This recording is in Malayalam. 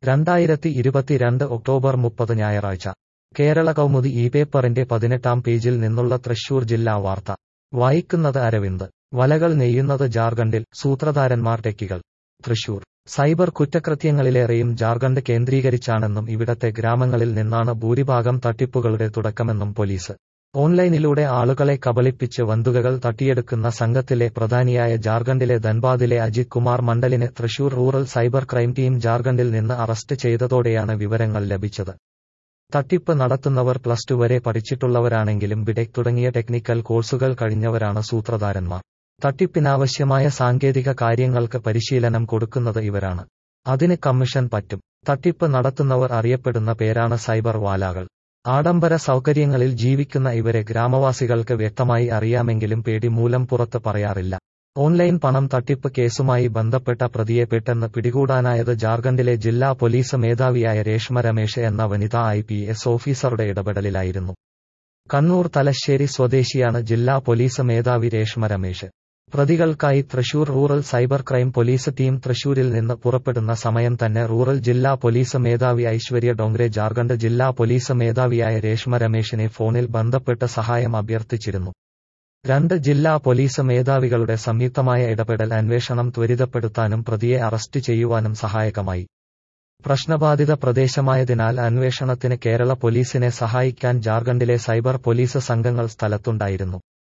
രണ്ടായിരത്തി ഇരുപത്തിരണ്ട് ഒക്ടോബർ മുപ്പത് ഞായറാഴ്ച കേരള കൗമുദി ഈ പേപ്പറിന്റെ പതിനെട്ടാം പേജിൽ നിന്നുള്ള തൃശൂർ ജില്ലാ വാർത്ത വായിക്കുന്നത് അരവിന്ദ് വലകൾ നെയ്യുന്നത് ജാർഖണ്ഡിൽ സൂത്രധാരന്മാർ ടെക്കികൾ തൃശൂർ സൈബർ കുറ്റകൃത്യങ്ങളിലേറെയും ജാർഖണ്ഡ് കേന്ദ്രീകരിച്ചാണെന്നും ഇവിടത്തെ ഗ്രാമങ്ങളിൽ നിന്നാണ് ഭൂരിഭാഗം തട്ടിപ്പുകളുടെ തുടക്കമെന്നും പോലീസ് ഓൺലൈനിലൂടെ ആളുകളെ കബളിപ്പിച്ച് വന്തുകകൾ തട്ടിയെടുക്കുന്ന സംഘത്തിലെ പ്രധാനിയായ ജാർഖണ്ഡിലെ ധൻബാദിലെ അജിത് കുമാർ മണ്ഡലിനെ Thrissur rural cyber crime team ജാർഖണ്ഡിൽ നിന്ന് അറസ്റ്റ് ചെയ്തതോടെയാണ് വിവരങ്ങൾ ലഭിച്ചത് തട്ടിപ്പ് നടത്തുന്നവർ പ്ലസ് ടു വരെ പഠിച്ചിട്ടുള്ളവരാണെങ്കിലും ബിടെക് തുടങ്ങിയ ടെക്നിക്കൽ കോഴ്സുകൾ കഴിഞ്ഞവരാണ് സൂത്രധാരന്മാർ തട്ടിപ്പിനാവശ്യമായ സാങ്കേതിക കാര്യങ്ങൾക്ക് പരിശീലനം കൊടുക്കുന്നത് ഇവരാണ് അതിന് കമ്മീഷൻ പറ്റും തട്ടിപ്പ് നടത്തുന്നവർ അറിയപ്പെടുന്ന പേരാണ് സൈബർ വാലാകൾ ആഡംബര സൗകര്യങ്ങളിൽ ജീവിക്കുന്ന ഇവരെ ഗ്രാമവാസികൾക്ക് വ്യക്തമായി അറിയാമെങ്കിലും പേടി മൂലം പുറത്ത് പറയാറില്ല ഓൺലൈൻ പണം തട്ടിപ്പ് കേസുമായി ബന്ധപ്പെട്ട പ്രതിയെ പെട്ടെന്ന് പിടികൂടാനായത് ജാർഖണ്ഡിലെ ജില്ലാ പോലീസ് മേധാവിയായ രേഷ്മ രമേശ് എന്ന വനിതാ ഐ പി എസ് ഓഫീസറുടെ ഇടപെടലിലായിരുന്നു കണ്ണൂർ തലശ്ശേരി സ്വദേശിയാണ് ജില്ലാ പോലീസ് മേധാവി രേഷ്മ രമേശ് പ്രതികൾക്കായി Thrissur rural cyber crime police team തൃശൂരിൽ നിന്ന് പുറപ്പെടുന്ന സമയം തന്നെ റൂറൽ ജില്ലാ പോലീസ് മേധാവി ഐശ്വര്യ ഡോങ്രെ ജാർഖണ്ഡ് ജില്ലാ പോലീസ് മേധാവിയായ രേഷ്മ രമേശിനെ ഫോണിൽ ബന്ധപ്പെട്ട് സഹായം അഭ്യർത്ഥിച്ചിരുന്നു രണ്ട് ജില്ലാ പോലീസ് മേധാവികളുടെ സംയുക്തമായ ഇടപെടൽ അന്വേഷണം ത്വരിതപ്പെടുത്താനും പ്രതിയെ അറസ്റ്റ് ചെയ്യുവാനും സഹായകമായി പ്രശ്നബാധിത പ്രദേശമായതിനാൽ അന്വേഷണത്തിന് കേരള പോലീസിനെ സഹായിക്കാൻ ജാർഖണ്ഡിലെ സൈബർ പോലീസ് സംഘങ്ങൾ സ്ഥലത്തുണ്ടായിരുന്നു